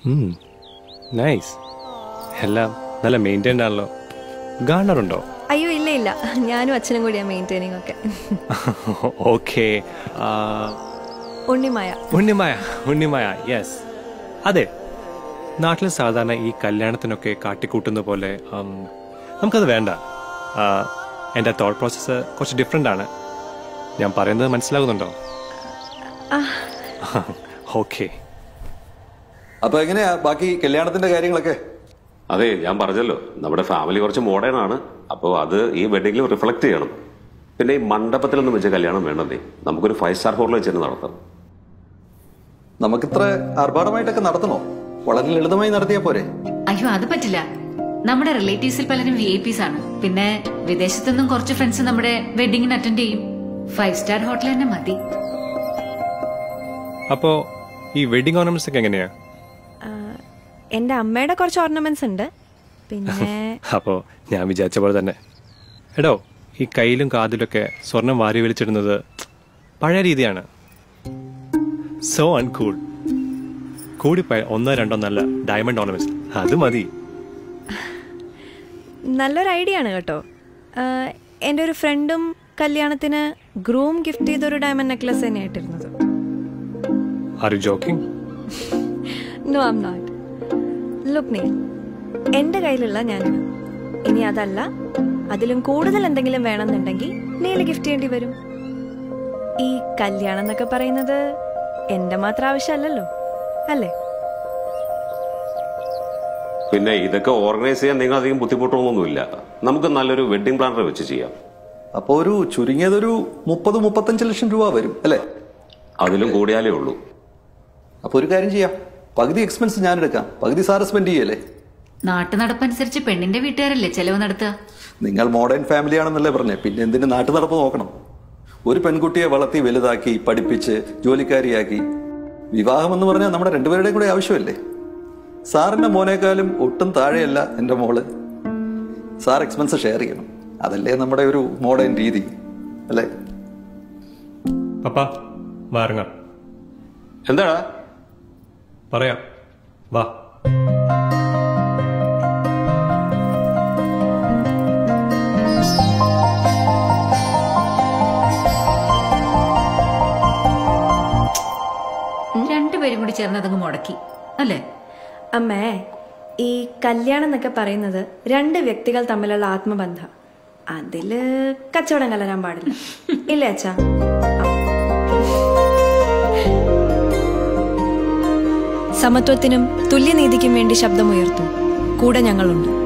nice എല്ലാം നല്ല maintained ആണല്ലോ ഗാർഡനർ ഉണ്ടോ അയ്യോ ഇല്ല ഇല്ല ഞാനും അച്ഛനും കൂടിയാ മെയിൻറ്റെയിനിങ് ഒക്കെ ഓക്കെ ഉണ്ണിമായ ഉണ്ണിമായ ഉണ്ണിമായ യെസ് അതെ നാട്ടിൽ സാധാരണ ഈ കല്യാണത്തിനൊക്കെ കാട്ടിക്കൂട്ടുന്ന പോലെ ഉം, നമുക്കത് വേണ്ട ആ, എൻ്റെ തോട്ട് പ്രോസസ്സ് കുറച്ച് ഡിഫറെൻ്റ് ആണ് ഞാൻ പറയുന്നത് മനസ്സിലാകുന്നുണ്ടോ ഓക്കെ അപ്പൊ എങ്ങനെയാ ബാക്കി കല്യാണത്തിന്റെ കാര്യങ്ങളൊക്കെ അതെ ഞാൻ പറഞ്ഞല്ലോ നമ്മുടെ ഫാമിലി കുറച്ച് മോഡേൺ ആണ് അപ്പോൾ അത് ഈ വെഡിങ്ങിൽ റിഫ്ലക്ട് ചെയ്യണം പിന്നെ ഈ മണ്ഡപത്തിലൊന്നും വെച്ച കല്യാണം വേണ്ടതേ നമുക്കൊരു ഫൈവ് സ്റ്റാർ ഹോട്ടലിൽ വെച്ച് തന്നെ നടത്താം നമുക്കിത്ര ആർഭാടമായിട്ടൊക്കെ നടത്തണോ വളരെ ലളിതമായി നടത്തിയാ പോരെ അയ്യോ അത് പറ്റില്ല നമ്മുടെ റിലേറ്റീവ്സിൽ പലരും വി ഐ പീസ് ആണ് പിന്നെ വിദേശത്തുനിന്നും കുറച്ച് ഫ്രണ്ട്സ് നമ്മുടെ വെഡിങ്ങിന് അറ്റൻഡ് ചെയ്യും ഫൈവ് സ്റ്റാർ ഹോട്ടൽ തന്നെ മതി അപ്പോൾ ഈ വെഡിങ് ഓർണമെന്റ്സ് ഒക്കെ എങ്ങനെയാ ആ, എൻ്റെ അമ്മയുടെ കുറച്ച് ഓർണമെന്റ്സ് ഉണ്ട് പിന്നെ അപ്പോൾ ഞാൻ വിചാരിച്ച പോലെ തന്നെ എടോ ഈ കയ്യിലും കാതിലൊക്കെ സ്വർണം വാരി വലിച്ചിടുന്നത് പഴയ രീതിയാണ് സോ അൺകൂൾ കൂടിപ്പോയ ഒന്നോ രണ്ടോ നല്ല ഡയമണ്ട് ഓർണമെന്റ്സ് അത് മതി നല്ലൊരു ഐഡിയ ആണ് കേട്ടോ ആ, എൻ്റെ ഒരു ഫ്രണ്ടും കല്യാണത്തിന് ഗ്രൂം ഗിഫ്റ്റ് ചെയ്തൊരു ഡയമണ്ട് നെക്ലസ് തന്നെയായിട്ടിരുന്നത് are you joking no I'm not look നീ എൻ്റെ കയ്യിലുള്ള ഞാനിടും ഇനി അതല്ല അതിലും കൂടുതൽ എന്തെങ്കിലും വേണമെന്നുണ്ടെങ്കിൽ നീല് ഗിഫ്റ്റ് ചെയ്യേണ്ടി വരും ഈ കല്യാണം എന്നൊക്കെ പറയുന്നത് എൻ്റെ മാത്രം ആവശ്യമല്ലല്ലോ അല്ലേ പിന്നെ ഇതൊക്കെ ഓർഗനൈസ് ചെയ്യാൻ നിങ്ങൾ അധികം ബുദ്ധിമുട്ടൊന്നുമില്ല നമുക്ക് നല്ലൊരു വെഡിങ് പ്ലാനർ വെച്ച് ചെയ്യാം അപ്പൊ ഒരു ചുരുങ്ങിയതൊരു മുപ്പത് മുപ്പത്തഞ്ച് ലക്ഷം രൂപ വരും അല്ലേ അതിലും കൂടിയാലേ ഉള്ളൂ അപ്പൊ ഒരു കാര്യം ചെയ്യാം പകുതി എക്സ്പെൻസ് ഞാൻ എടുക്കാം പകുതി സാറ് സ്പെൻഡ് ചെയ്യല്ലേ നാട്ടു നടപ്പനുസരിച്ച് പെണ്ണിന്റെ വീട്ടുകാരല്ലേ ചെലവ് നടത്തുക നിങ്ങൾ മോഡേൺ ഫാമിലി ആണെന്നല്ലേ പറഞ്ഞേ പിന്നെ എന്തിന് നാട്ടു നടപ്പ് നോക്കണം ഒരു പെൺകുട്ടിയെ വളർത്തി വലുതാക്കി പഠിപ്പിച്ച് ജോലിക്കാരിയാക്കി വിവാഹം എന്ന് പറഞ്ഞാൽ നമ്മുടെ രണ്ടുപേരുടെയും കൂടെ ആവശ്യമല്ലേ സാറിന്റെ മോനേക്കാളും ഒട്ടും താഴെയല്ല എൻ്റെ മോള് സാർ എക്സ്പെൻസ് ഷെയർ ചെയ്യണം അതല്ലേ നമ്മുടെ ഒരു മോഡേൺ രീതി അല്ലേ പപ്പ വാറങ്ങാം എന്താടാ പറയാം വാ രണ്ടുപേരും കൂടി ചേർന്ന് അതങ്ങ് മുടക്കി അല്ലേ അമ്മേ ഈ കല്യാണം എന്നൊക്കെ പറയുന്നത് രണ്ട് വ്യക്തികൾ തമ്മിലുള്ള ആത്മബന്ധം അതില് കച്ചവടം കലരാൻ പാടില്ല ഇല്ലേ അച്ഛാ സമത്വത്തിനും തുല്യനീതിക്കും വേണ്ടി ശബ്ദമുയർത്തും കൂടെ ഞങ്ങളുണ്ട്